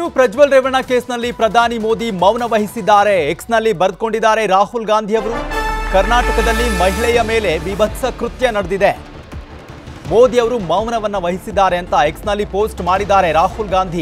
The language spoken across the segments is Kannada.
ಪ್ರಜ್ವಲ್ ರೇವಣ್ಣ ಕೇಸ್ನಲ್ಲಿ ಪ್ರಧಾನಿ ಮೋದಿ ಮೌನ ವಹಿಸಿದ್ದಾರೆ ಎಕ್ಸ್ನಲ್ಲಿ ಬರೆದುಕೊಂಡಿದ್ದಾರೆ ರಾಹುಲ್ ಗಾಂಧಿ ಅವರು ಕರ್ನಾಟಕದಲ್ಲಿ ಮಹಿಳೆಯ ಮೇಲೆ ವಿಭತ್ಸ ಕೃತ್ಯ ನಡೆದಿದೆ ಮೋದಿ ಅವರು ಮೌನವನ್ನ ವಹಿಸಿದ್ದಾರೆ ಅಂತ ಎಕ್ಸ್ನಲ್ಲಿ ಪೋಸ್ಟ್ ಮಾಡಿದ್ದಾರೆ ರಾಹುಲ್ ಗಾಂಧಿ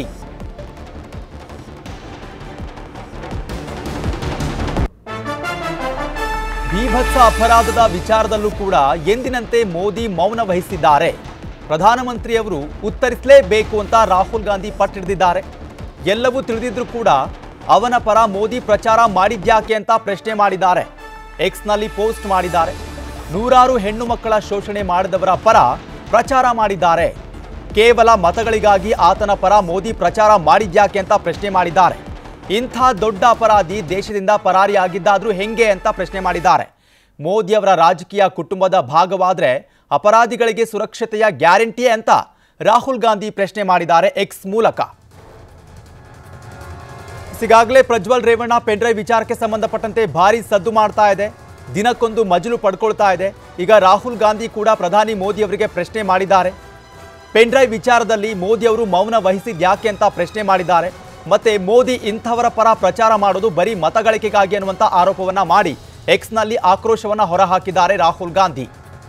ಬೀಭತ್ಸ ಅಪರಾಧದ ವಿಚಾರದಲ್ಲೂ ಕೂಡ ಎಂದಿನಂತೆ ಮೋದಿ ಮೌನ ವಹಿಸಿದ್ದಾರೆ ಪ್ರಧಾನಮಂತ್ರಿಯವರು ಉತ್ತರಿಸಲೇಬೇಕು ಅಂತ ರಾಹುಲ್ ಗಾಂಧಿ ಪಟ್ಟಿಡಿದಿದ್ದಾರೆ ಎಲ್ಲವೂ ತಿಳಿದಿದ್ರೂ ಕೂಡ ಅವನ ಪರ ಮೋದಿ ಪ್ರಚಾರ ಮಾಡಿದ್ಯಾಕೆ ಅಂತ ಪ್ರಶ್ನೆ ಮಾಡಿದ್ದಾರೆ ಎಕ್ಸ್ನಲ್ಲಿ ಪೋಸ್ಟ್ ಮಾಡಿದ್ದಾರೆ ನೂರಾರು ಹೆಣ್ಣು ಮಕ್ಕಳ ಶೋಷಣೆ ಮಾಡಿದವರ ಪರ ಪ್ರಚಾರ ಮಾಡಿದ್ದಾರೆ ಕೇವಲ ಮತಗಳಿಗಾಗಿ ಆತನ ಪರ ಮೋದಿ ಪ್ರಚಾರ ಮಾಡಿದ್ಯಾಕೆ ಅಂತ ಪ್ರಶ್ನೆ ಮಾಡಿದ್ದಾರೆ ಇಂಥ ದೊಡ್ಡ ಅಪರಾಧಿ ದೇಶದಿಂದ ಪರಾರಿಯಾಗಿದ್ದಾದ್ರೂ ಹೆಂಗೆ ಅಂತ ಪ್ರಶ್ನೆ ಮಾಡಿದ್ದಾರೆ ಮೋದಿ ಅವರ ರಾಜಕೀಯ ಕುಟುಂಬದ ಭಾಗವಾದ್ರೆ ಅಪರಾಧಿಗಳಿಗೆ ಸುರಕ್ಷತೆಯ ಗ್ಯಾರಂಟಿಯೇ ಅಂತ ರಾಹುಲ್ ಗಾಂಧಿ ಪ್ರಶ್ನೆ ಮಾಡಿದ್ದಾರೆ ಎಕ್ಸ್ ಮೂಲಕ ಈಗಾಗಲೇ ಪ್ರಜ್ವಲ್ ರೇವಣ್ಣ ಪೆನ್ಡ್ರೈವ್ ವಿಚಾರಕ್ಕೆ ಸಂಬಂಧಪಟ್ಟಂತೆ ಭಾರಿ ಸದ್ದು ಮಾಡ್ತಾ ಇದೆ ದಿನಕ್ಕೊಂದು ಮಜಲು ಪಡ್ಕೊಳ್ತಾ ಇದೆ ಈಗ ರಾಹುಲ್ ಗಾಂಧಿ ಕೂಡ ಪ್ರಧಾನಿ ಮೋದಿ ಅವರಿಗೆ ಪ್ರಶ್ನೆ ಮಾಡಿದ್ದಾರೆ ಪೆನ್ಡ್ರೈವ್ ವಿಚಾರದಲ್ಲಿ ಮೋದಿ ಅವರು ಮೌನ ವಹಿಸಿದ್ ಯಾಕೆ ಅಂತ ಪ್ರಶ್ನೆ ಮಾಡಿದ್ದಾರೆ ಮತ್ತೆ ಮೋದಿ ಇಂಥವರ ಪರ ಪ್ರಚಾರ ಮಾಡೋದು ಬರೀ ಮತಗಳಿಕೆಗಾಗಿ ಅನ್ನುವಂಥ ಆರೋಪವನ್ನ ಮಾಡಿ ಎಕ್ಸ್ನಲ್ಲಿ ಆಕ್ರೋಶವನ್ನ ಹೊರಹಾಕಿದ್ದಾರೆ ರಾಹುಲ್ ಗಾಂಧಿ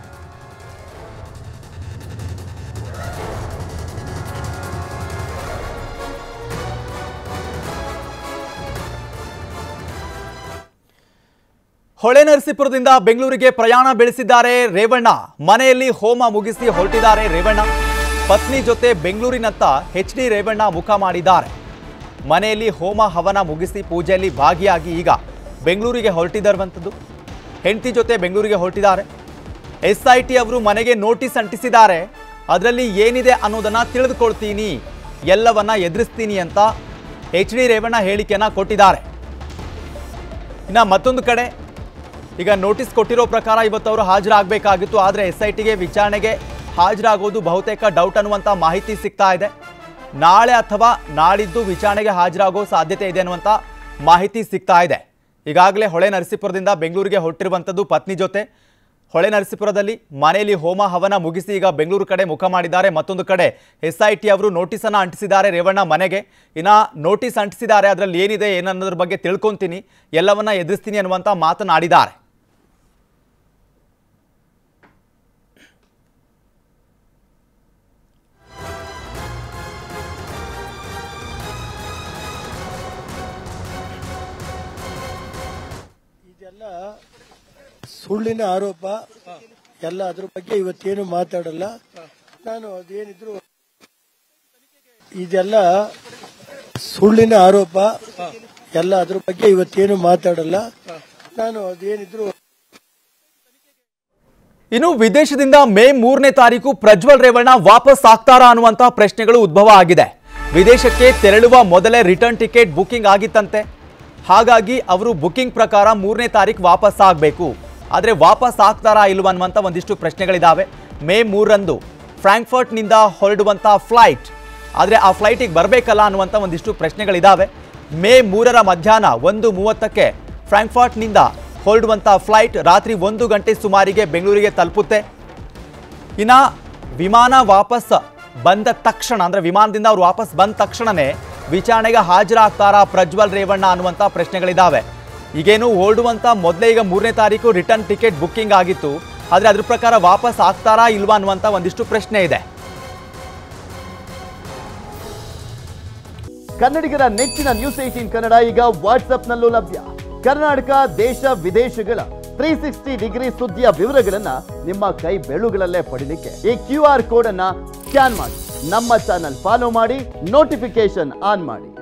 ಹೊಳೆನರಸೀಪುರದಿಂದ ಬೆಂಗಳೂರಿಗೆ ಪ್ರಯಾಣ ಬೆಳೆಸಿದ್ದಾರೆ ರೇವಣ್ಣ ಮನೆಯಲ್ಲಿ ಹೋಮ ಮುಗಿಸಿ ಹೊರಟಿದ್ದಾರೆ ರೇವಣ್ಣ ಪತ್ನಿ ಜೊತೆ ಬೆಂಗಳೂರಿನತ್ತ ಎಚ್ ಡಿ ರೇವಣ್ಣ ಮುಖ ಮಾಡಿದ್ದಾರೆ ಮನೆಯಲ್ಲಿ ಹೋಮ ಹವನ ಮುಗಿಸಿ ಪೂಜೆಯಲ್ಲಿ ಭಾಗಿಯಾಗಿ ಈಗ ಬೆಂಗಳೂರಿಗೆ ಹೊರಟಿದ್ದಾರುವಂಥದ್ದು ಹೆಂಡತಿ ಜೊತೆ ಬೆಂಗಳೂರಿಗೆ ಹೊರಟಿದ್ದಾರೆ ಎಸ್ ಐ ಟಿ ಅವರು ಮನೆಗೆ ನೋಟಿಸ್ ಅಂಟಿಸಿದ್ದಾರೆ ಅದರಲ್ಲಿ ಏನಿದೆ ಅನ್ನೋದನ್ನ ತಿಳಿದುಕೊಳ್ತೀನಿ ಎಲ್ಲವನ್ನ ಎದುರಿಸ್ತೀನಿ ಅಂತ ಎಚ್ ಡಿ ರೇವಣ್ಣ ಹೇಳಿಕೆಯನ್ನ ಕೊಟ್ಟಿದ್ದಾರೆ ಇನ್ನು ಮತ್ತೊಂದು ಕಡೆ ಈಗ ನೋಟಿಸ್ ಕೊಟ್ಟಿರೋ ಪ್ರಕಾರ ಇವತ್ತು ಅವರು ಹಾಜರಾಗಬೇಕಾಗಿತ್ತು ಆದರೆ ಎಸ್ ಐ ಟಿಗೆ ವಿಚಾರಣೆಗೆ ಹಾಜರಾಗೋದು ಬಹುತೇಕ ಡೌಟ್ ಅನ್ನುವಂಥ ಮಾಹಿತಿ ಸಿಗ್ತಾ ಇದೆ ನಾಳೆ ಅಥವಾ ನಾಡಿದ್ದು ವಿಚಾರಣೆಗೆ ಹಾಜರಾಗೋ ಸಾಧ್ಯತೆ ಇದೆ ಅನ್ನುವಂಥ ಮಾಹಿತಿ ಸಿಗ್ತಾ ಇದೆ ಈಗಾಗಲೇ ಹೊಳೆ ನರಸೀಪುರದಿಂದ ಬೆಂಗಳೂರಿಗೆ ಹೊರಟಿರುವಂಥದ್ದು ಪತ್ನಿ ಜೊತೆ ಹೊಳೆ ನರಸೀಪುರದಲ್ಲಿ ಮನೆಯಲ್ಲಿ ಹೋಮ ಹವನ ಮುಗಿಸಿ ಈಗ ಬೆಂಗಳೂರು ಕಡೆ ಮುಖ ಮಾಡಿದ್ದಾರೆ ಮತ್ತೊಂದು ಕಡೆ ಎಸ್ ಐ ಟಿ ಅವರು ನೋಟಿಸನ್ನು ಅಂಟಿಸಿದ್ದಾರೆ ರೇವಣ್ಣ ಮನೆಗೆ ಇನ್ನ ನೋಟಿಸ್ ಅಂಟಿಸಿದ್ದಾರೆ ಅದರಲ್ಲಿ ಏನಿದೆ ಏನನ್ನೋದ್ರ ಬಗ್ಗೆ ತಿಳ್ಕೊಂತೀನಿ ಎಲ್ಲವನ್ನ ಎದುರಿಸ್ತೀನಿ ಅನ್ನುವಂಥ ಮಾತನಾಡಿದ್ದಾರೆ ಇದೆಲ್ಲ ಸುಳ್ಳಿನ ಆರೋಪ ಎಲ್ಲ ಅದ್ರ ಬಗ್ಗೆ ಇವತ್ತೇನು ಮಾತಾಡಲ್ಲ ನಾನು ಅದೇನಿದ್ರು ಇದೆಲ್ಲ ಸುಳ್ಳಿನ ಆರೋಪ ಎಲ್ಲ ಅದ್ರ ಬಗ್ಗೆ ಇವತ್ತೇನು ಮಾತಾಡಲ್ಲ ನಾನು ಅದೇನಿದ್ರು ಇನ್ನು ವಿದೇಶದಿಂದ ಮೇ ಮೂರನೇ ತಾರೀಕು ಪ್ರಜ್ವಲ್ ರೇವಣ್ಣ ವಾಪಸ್ ಆಗ್ತಾರಾ ಅನ್ನುವಂಥ ಪ್ರಶ್ನೆಗಳು ಉದ್ಭವ ಆಗಿದೆ ವಿದೇಶಕ್ಕೆ ತೆರಳುವ ಮೊದಲೇ ರಿಟರ್ನ್ ಟಿಕೆಟ್ ಬುಕಿಂಗ್ ಆಗಿತ್ತಂತೆ ಹಾಗಾಗಿ ಅವರು ಬುಕಿಂಗ್ ಪ್ರಕಾರ ಮೂರನೇ ತಾರೀಕು ವಾಪಸ್ ಆಗಬೇಕು ಆದರೆ ವಾಪಸ್ ಆಗ್ತಾರಾ ಇಲ್ವಾ ಅನ್ನುವಂಥ ಒಂದಿಷ್ಟು ಪ್ರಶ್ನೆಗಳಿದ್ದಾವೆ ಮೇ ಮೂರರಂದು ಫ್ರಾಂಕ್ಫರ್ಟ್ನಿಂದ ಹೊರಡುವಂಥ ಫ್ಲೈಟ್ ಆದರೆ ಆ ಫ್ಲೈಟಿಗೆ ಬರಬೇಕಲ್ಲ ಅನ್ನುವಂಥ ಒಂದಿಷ್ಟು ಪ್ರಶ್ನೆಗಳಿದ್ದಾವೆ ಮೇ ಮೂರರ ಮಧ್ಯಾಹ್ನ ಒಂದು ಮೂವತ್ತಕ್ಕೆ ಫ್ರಾಂಕ್ಫರ್ಟ್ನಿಂದ ಹೊರಡುವಂಥ ಫ್ಲೈಟ್ ರಾತ್ರಿ ಒಂದು ಗಂಟೆ ಸುಮಾರಿಗೆ ಬೆಂಗಳೂರಿಗೆ ತಲುಪುತ್ತೆ ಇನ್ನ ವಿಮಾನ ವಾಪಸ್ ಬಂದ ತಕ್ಷಣ ಅಂದ್ರೆ ವಿಮಾನದಿಂದ ಅವ್ರು ವಾಪಸ್ ಬಂದ ತಕ್ಷಣನೇ ವಿಚಾರಣೆಗೆ ಹಾಜರಾಗ್ತಾರಾ ಪ್ರಜ್ವಲ್ ರೇವಣ್ಣ ಅನ್ನುವಂಥ ಪ್ರಶ್ನೆಗಳಿದ್ದಾವೆ ಈಗೇನು ಹೊರಡುವಂಥ ಮೊದಲೇ ಈಗ ಮೂರನೇ ತಾರೀಕು ರಿಟರ್ನ್ ಟಿಕೆಟ್ ಬುಕ್ಕಿಂಗ್ ಆಗಿತ್ತು ಆದರೆ ಅದ್ರ ಪ್ರಕಾರ ವಾಪಸ್ ಆಗ್ತಾರಾ ಇಲ್ವಾ ಅನ್ನುವಂಥ ಒಂದಿಷ್ಟು ಪ್ರಶ್ನೆ ಇದೆ ಕನ್ನಡಿಗರ ನೆಚ್ಚಿನ ನ್ಯೂಸ್ ಏಟೀನ್ ಕನ್ನಡ ಈಗ ವಾಟ್ಸ್ಆಪ್ನಲ್ಲೂ ಲಭ್ಯ ಕರ್ನಾಟಕ ದೇಶ ವಿದೇಶಗಳ ತ್ರೀ ಸಿಕ್ಸ್ಟಿ ಡಿಗ್ರಿ ಸುದ್ದಿಯ ವಿವರಗಳನ್ನ ನಿಮ್ಮ ಕೈ ಬೆಳುಗಳಲ್ಲೇ ಪಡಿಲಿಕ್ಕೆ ಈ ಕ್ಯೂ ಆರ್ ಕೋಡ್ ಅನ್ನ ಸ್ಕ್ಯಾನ್ ಮಾಡಿ ನಮ್ಮ ಚಾನಲ್ ಫಾಲೋ ಮಾಡಿ ನೋಟಿಫಿಕೇಶನ್ ಆನ್ ಮಾಡಿ